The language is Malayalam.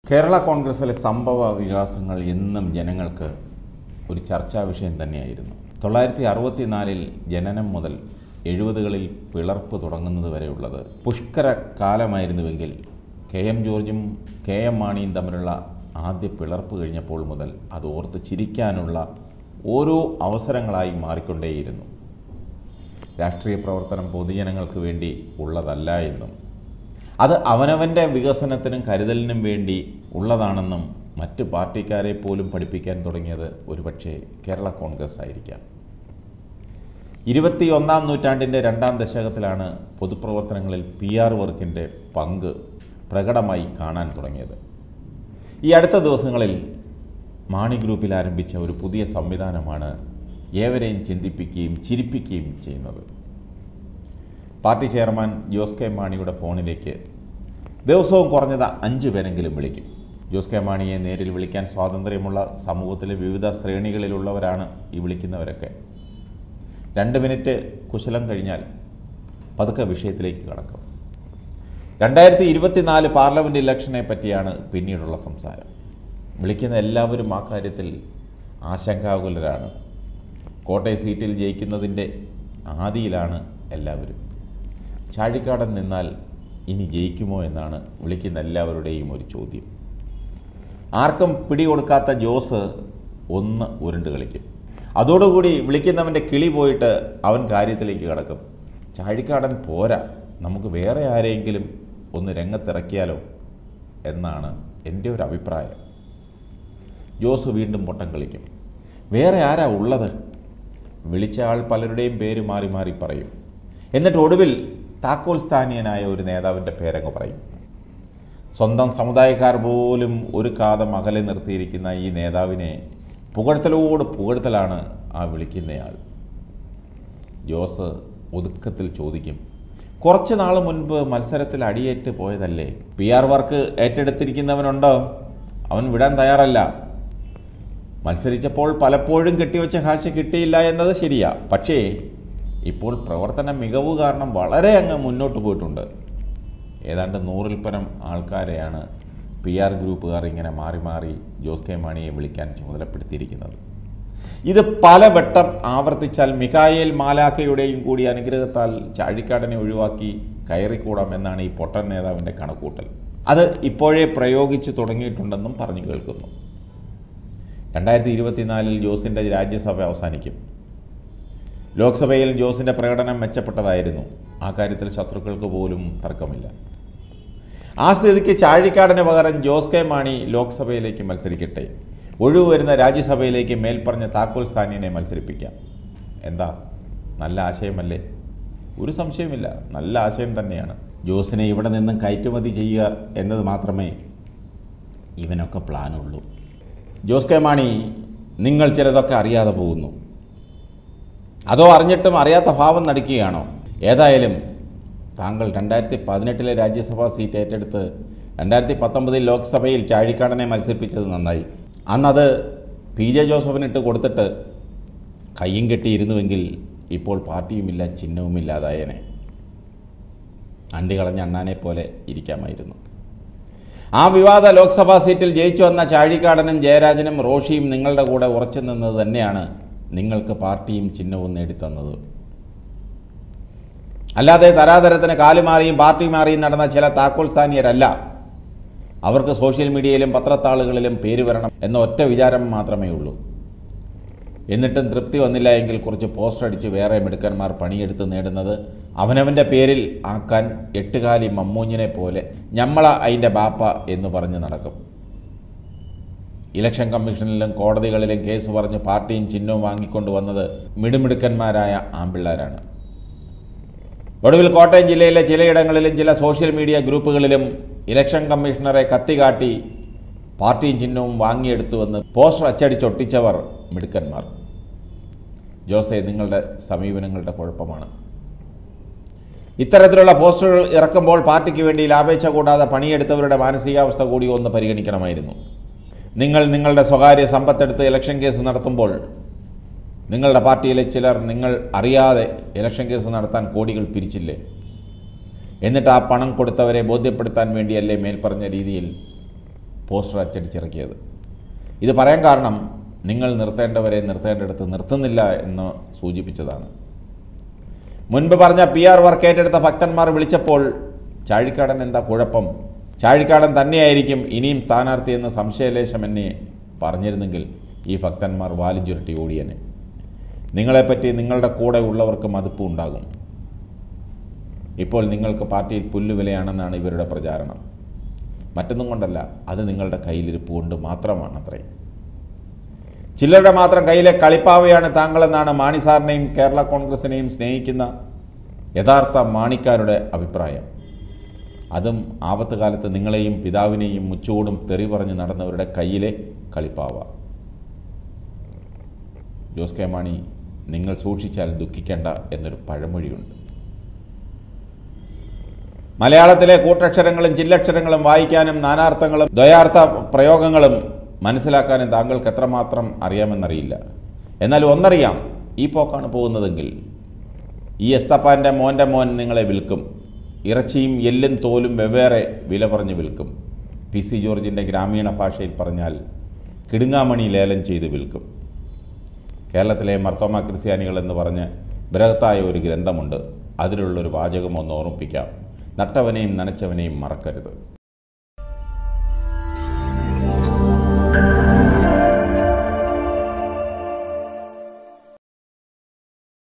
കേരള കോൺഗ്രസിലെ സംഭവ വികാസങ്ങൾ എന്നും ജനങ്ങൾക്ക് ഒരു ചർച്ചാ വിഷയം തന്നെയായിരുന്നു തൊള്ളായിരത്തി അറുപത്തിനാലിൽ ജനനം മുതൽ എഴുപതുകളിൽ പിളർപ്പ് തുടങ്ങുന്നത് വരെയുള്ളത് പുഷ്കര കാലമായിരുന്നുവെങ്കിൽ കെ എം ജോർജും കെ എം മാണിയും തമ്മിലുള്ള ആദ്യ പിളർപ്പ് കഴിഞ്ഞപ്പോൾ മുതൽ അത് ഓർത്ത് ചിരിക്കാനുള്ള ഓരോ അവസരങ്ങളായി മാറിക്കൊണ്ടേയിരുന്നു രാഷ്ട്രീയ പ്രവർത്തനം പൊതുജനങ്ങൾക്ക് വേണ്ടി ഉള്ളതല്ല എന്നും അത് അവനവൻ്റെ വികസനത്തിനും കരുതലിനും വേണ്ടി ഉള്ളതാണെന്നും മറ്റ് പാർട്ടിക്കാരെ പോലും പഠിപ്പിക്കാൻ തുടങ്ങിയത് ഒരുപക്ഷെ കേരള കോൺഗ്രസ് ആയിരിക്കാം ഇരുപത്തിയൊന്നാം നൂറ്റാണ്ടിൻ്റെ രണ്ടാം ദശകത്തിലാണ് പൊതുപ്രവർത്തനങ്ങളിൽ പി ആർ വർക്കിൻ്റെ പങ്ക് പ്രകടമായി കാണാൻ തുടങ്ങിയത് ഈ അടുത്ത ദിവസങ്ങളിൽ മാണി ഗ്രൂപ്പിൽ ആരംഭിച്ച ഒരു പുതിയ സംവിധാനമാണ് ഏവരെയും ചിന്തിപ്പിക്കുകയും ചിരിപ്പിക്കുകയും ചെയ്യുന്നത് പാർട്ടി ചെയർമാൻ ജോസ് കെ മാണിയുടെ ഫോണിലേക്ക് ദിവസവും കുറഞ്ഞത് അഞ്ച് പേരെങ്കിലും വിളിക്കും ജോസ് കെ മാണിയെ നേരിൽ വിളിക്കാൻ സ്വാതന്ത്ര്യമുള്ള സമൂഹത്തിലെ വിവിധ ശ്രേണികളിലുള്ളവരാണ് ഈ വിളിക്കുന്നവരൊക്കെ രണ്ട് മിനിറ്റ് കുശലം കഴിഞ്ഞാൽ പതുക്കെ വിഷയത്തിലേക്ക് കടക്കും രണ്ടായിരത്തി ഇരുപത്തിനാല് പാർലമെൻറ്റ് ഇലക്ഷനെ പറ്റിയാണ് പിന്നീടുള്ള സംസാരം വിളിക്കുന്ന എല്ലാവരും ആ കാര്യത്തിൽ ആശങ്കാകുലരാണ് കോട്ടയം സീറ്റിൽ ജയിക്കുന്നതിൻ്റെ ആദിയിലാണ് എല്ലാവരും ചാഴിക്കാടൻ നിന്നാൽ ഇനി ജയിക്കുമോ എന്നാണ് വിളിക്കുന്ന എല്ലാവരുടെയും ഒരു ചോദ്യം ആർക്കും പിടികൊടുക്കാത്ത ജോസ് ഒന്ന് ഉരുണ്ട് കളിക്കും അതോടുകൂടി വിളിക്കുന്നവൻ്റെ കിളി പോയിട്ട് അവൻ കാര്യത്തിലേക്ക് കിടക്കും ചാഴിക്കാടൻ പോരാ നമുക്ക് വേറെ ആരെയെങ്കിലും ഒന്ന് രംഗത്തിറക്കിയാലോ എന്നാണ് എൻ്റെ ഒരു അഭിപ്രായം ജോസ് വീണ്ടും പൊട്ടം കളിക്കും വേറെ ആരാ ഉള്ളത് വിളിച്ച ആൾ പലരുടെയും പേര് മാറി മാറി പറയും എന്നിട്ട് ഒടുവിൽ താക്കോൽ സ്ഥാനീയനായ ഒരു നേതാവിൻ്റെ പേരങ്ങ് പറയും സ്വന്തം സമുദായക്കാർ പോലും ഒരു കാതം അകലെ നിർത്തിയിരിക്കുന്ന ഈ നേതാവിനെ പുകഴ്ത്തലോട് പുകഴ്ത്തലാണ് ആ വിളിക്കുന്നയാൾ ജോസ് ഒതുക്കത്തിൽ ചോദിക്കും കുറച്ച് നാൾ മുൻപ് മത്സരത്തിൽ അടിയേറ്റ് പോയതല്ലേ പി ആർ വർക്ക് ഏറ്റെടുത്തിരിക്കുന്നവനുണ്ടോ അവൻ വിടാൻ തയ്യാറല്ല മത്സരിച്ചപ്പോൾ പലപ്പോഴും കെട്ടിവെച്ച കാശ് കിട്ടിയില്ല എന്നത് ശരിയാ പക്ഷേ ഇപ്പോൾ പ്രവർത്തന മികവ് കാരണം വളരെ അങ്ങ് മുന്നോട്ട് പോയിട്ടുണ്ട് ഏതാണ്ട് നൂറിൽ പരം ആൾക്കാരെയാണ് പി ആർ ഗ്രൂപ്പുകാർ ഇങ്ങനെ മാറി മാറി ജോസ് കെ മാണിയെ വിളിക്കാൻ ചുമതലപ്പെടുത്തിയിരിക്കുന്നത് ഇത് പലവട്ടം ആവർത്തിച്ചാൽ മികായേൽ മാലാഖയുടെയും കൂടി അനുഗ്രഹത്താൽ ചാഴിക്കാടനെ ഒഴിവാക്കി കയറിക്കൂടാം എന്നാണ് ഈ പൊട്ടൻ നേതാവിൻ്റെ കണക്കൂട്ടൽ അത് ഇപ്പോഴേ പ്രയോഗിച്ച് തുടങ്ങിയിട്ടുണ്ടെന്നും പറഞ്ഞു കേൾക്കുന്നു രണ്ടായിരത്തി ഇരുപത്തിനാലിൽ ജോസിൻ്റെ രാജ്യസഭ അവസാനിക്കും ലോക്സഭയിൽ ജോസിൻ്റെ പ്രകടനം മെച്ചപ്പെട്ടതായിരുന്നു ആ കാര്യത്തിൽ ശത്രുക്കൾക്ക് പോലും തർക്കമില്ല ആ സ്ഥിതിക്ക് ചാഴിക്കാടിന് പകരം ജോസ് കെ മാണി ലോക്സഭയിലേക്ക് മത്സരിക്കട്ടെ ഒഴിവ് വരുന്ന രാജ്യസഭയിലേക്ക് മേൽപ്പറഞ്ഞ താക്കോൽ സ്ഥാനീയനെ മത്സരിപ്പിക്കാം എന്താ നല്ല ആശയമല്ലേ ഒരു സംശയമില്ല നല്ല ആശയം തന്നെയാണ് ജോസിനെ ഇവിടെ നിന്നും കയറ്റുമതി ചെയ്യുക എന്നത് മാത്രമേ ഇവനൊക്കെ പ്ലാനുള്ളൂ ജോസ് കെ മാണി നിങ്ങൾ ചിലതൊക്കെ അറിയാതെ പോകുന്നു അതോ അറിഞ്ഞിട്ടും അറിയാത്ത ഭാവം നടിക്കുകയാണോ ഏതായാലും താങ്കൾ രണ്ടായിരത്തി പതിനെട്ടിലെ രാജ്യസഭാ സീറ്റ് ഏറ്റെടുത്ത് രണ്ടായിരത്തി പത്തൊമ്പതിൽ ലോക്സഭയിൽ ചാഴിക്കാടനെ മത്സരിപ്പിച്ചത് നന്നായി അന്നത് പി ജെ ജോസഫിനിട്ട് കൊടുത്തിട്ട് കയ്യും കെട്ടിയിരുന്നുവെങ്കിൽ ഇപ്പോൾ പാർട്ടിയുമില്ല ചിഹ്നവുമില്ലാതായനെ അണ്ടി കളഞ്ഞ അണ്ണാനെ പോലെ ഇരിക്കാമായിരുന്നു ആ വിവാദ ലോക്സഭാ സീറ്റിൽ ജയിച്ചു വന്ന ചാഴിക്കാടനും ജയരാജനും റോഷിയും നിങ്ങളുടെ കൂടെ ഉറച്ചു നിന്നത് തന്നെയാണ് നിങ്ങൾക്ക് പാർട്ടിയും ചിഹ്നവും നേടിത്തന്നത് അല്ലാതെ തരാതരത്തിന് കാലുമാറിയും പാർട്ടി മാറിയും നടന്ന ചില താക്കോൽ സ്ഥാനീയരല്ല അവർക്ക് സോഷ്യൽ മീഡിയയിലും പത്രത്താളുകളിലും പേര് വരണം എന്ന ഒറ്റ വിചാരം മാത്രമേ ഉള്ളൂ എന്നിട്ടും തൃപ്തി വന്നില്ല എങ്കിൽ കുറച്ച് പോസ്റ്റർ അടിച്ച് വേറെ മിടുക്കന്മാർ പണിയെടുത്ത് നേടുന്നത് അവനവൻ്റെ പേരിൽ ആക്കാൻ എട്ടുകാലി മമ്മൂഞ്ഞിനെ പോലെ ഞമ്മള അതിൻ്റെ ബാപ്പ എന്ന് പറഞ്ഞ് നടക്കും ഇലക്ഷൻ കമ്മീഷനിലും കോടതികളിലും കേസ് പറഞ്ഞ് പാർട്ടിയും ചിഹ്നവും വാങ്ങിക്കൊണ്ട് വന്നത് മിടുമിടുക്കന്മാരായ ആമ്പിള്ളാരാണ് ഒടുവിൽ കോട്ടയം ജില്ലയിലെ ചിലയിടങ്ങളിലും ചില സോഷ്യൽ മീഡിയ ഗ്രൂപ്പുകളിലും ഇലക്ഷൻ കമ്മീഷണറെ കത്തികാട്ടി പാർട്ടിയും ചിഹ്നവും വാങ്ങിയെടുത്തുവെന്ന് പോസ്റ്റർ അച്ചടിച്ചൊട്ടിച്ചവർ മിടുക്കന്മാർ ജോസെ നിങ്ങളുടെ സമീപനങ്ങളുടെ കുഴപ്പമാണ് ഇത്തരത്തിലുള്ള പോസ്റ്ററുകൾ ഇറക്കുമ്പോൾ പാർട്ടിക്ക് വേണ്ടി ലാഭേച്ഛ കൂടാതെ പണിയെടുത്തവരുടെ മാനസികാവസ്ഥ കൂടി ഒന്ന് പരിഗണിക്കണമായിരുന്നു നിങ്ങൾ നിങ്ങളുടെ സ്വകാര്യ സമ്പത്തെടുത്ത് ഇലക്ഷൻ കേസ് നടത്തുമ്പോൾ നിങ്ങളുടെ പാർട്ടിയിലെ ചിലർ നിങ്ങൾ അറിയാതെ ഇലക്ഷൻ കേസ് നടത്താൻ കോടികൾ പിരിച്ചില്ലേ എന്നിട്ട് ആ പണം കൊടുത്തവരെ ബോധ്യപ്പെടുത്താൻ വേണ്ടിയല്ലേ മേൽപ്പറഞ്ഞ രീതിയിൽ പോസ്റ്റർ അച്ചടിച്ചിറക്കിയത് ഇത് പറയാൻ കാരണം നിങ്ങൾ നിർത്തേണ്ടവരെ നിർത്തേണ്ടടുത്ത് നിർത്തുന്നില്ല എന്ന് സൂചിപ്പിച്ചതാണ് മുൻപ് പറഞ്ഞ പി ആർ വർക്ക് ഏറ്റെടുത്ത ഭക്തന്മാർ വിളിച്ചപ്പോൾ ചാഴിക്കാടൻ എന്താ കുഴപ്പം ചാഴിക്കാടൻ തന്നെയായിരിക്കും ഇനിയും സ്ഥാനാർത്ഥി എന്ന സംശയലേശം എന്നെ പറഞ്ഞിരുന്നെങ്കിൽ ഈ ഭക്തന്മാർ വാലും ചുരുട്ടി ഓടിയനെ നിങ്ങളെപ്പറ്റി നിങ്ങളുടെ കൂടെ ഉള്ളവർക്ക് മതിപ്പ് ഉണ്ടാകും ഇപ്പോൾ നിങ്ങൾക്ക് പാർട്ടിയിൽ പുല്ലുവിലയാണെന്നാണ് ഇവരുടെ പ്രചാരണം മറ്റൊന്നും കൊണ്ടല്ല അത് നിങ്ങളുടെ കയ്യിലിരിപ്പ് കൊണ്ട് മാത്രമാണ് അത്രേ ചിലരുടെ മാത്രം കയ്യിലെ കളിപ്പാവയാണ് താങ്കളെന്നാണ് മാണി സാറിനെയും കേരള കോൺഗ്രസിനെയും സ്നേഹിക്കുന്ന യഥാർത്ഥ മാണിക്കാരുടെ അഭിപ്രായം അതും ആപത്ത് കാലത്ത് നിങ്ങളെയും പിതാവിനെയും മുച്ചോടും തെറി പറഞ്ഞ് നടന്നവരുടെ കയ്യിലെ കളിപ്പാവ ജോസ് കെ മാണി നിങ്ങൾ സൂക്ഷിച്ചാൽ ദുഃഖിക്കേണ്ട എന്നൊരു പഴമൊഴിയുണ്ട് മലയാളത്തിലെ കൂട്ടക്ഷരങ്ങളും ചില്ലക്ഷരങ്ങളും വായിക്കാനും നാനാർത്ഥങ്ങളും ദ്വയാർത്ഥ പ്രയോഗങ്ങളും മനസ്സിലാക്കാനും താങ്കൾക്ക് എത്രമാത്രം അറിയാമെന്നറിയില്ല എന്നാൽ ഒന്നറിയാം ഈ പോക്കാണ് പോകുന്നതെങ്കിൽ ഈ എസ്തപ്പാൻ്റെ മോൻ്റെ മോൻ നിങ്ങളെ വിൽക്കും ഇറച്ചിയും എല്ലും തോലും വെവ്വേറെ വില പറഞ്ഞ് വിൽക്കും പി സി ജോർജിൻ്റെ ഗ്രാമീണ ഭാഷയിൽ പറഞ്ഞാൽ കിടുങ്ങാമണി ലേലം ചെയ്ത് വിൽക്കും കേരളത്തിലെ മർത്തോമ ക്രിസ്ത്യാനികൾ എന്ന് പറഞ്ഞ് ബൃഹത്തായ ഒരു ഗ്രന്ഥമുണ്ട് അതിലുള്ളൊരു വാചകം ഒന്ന് ഓർമ്മിപ്പിക്കാം നട്ടവനെയും നനച്ചവനെയും മറക്കരുത്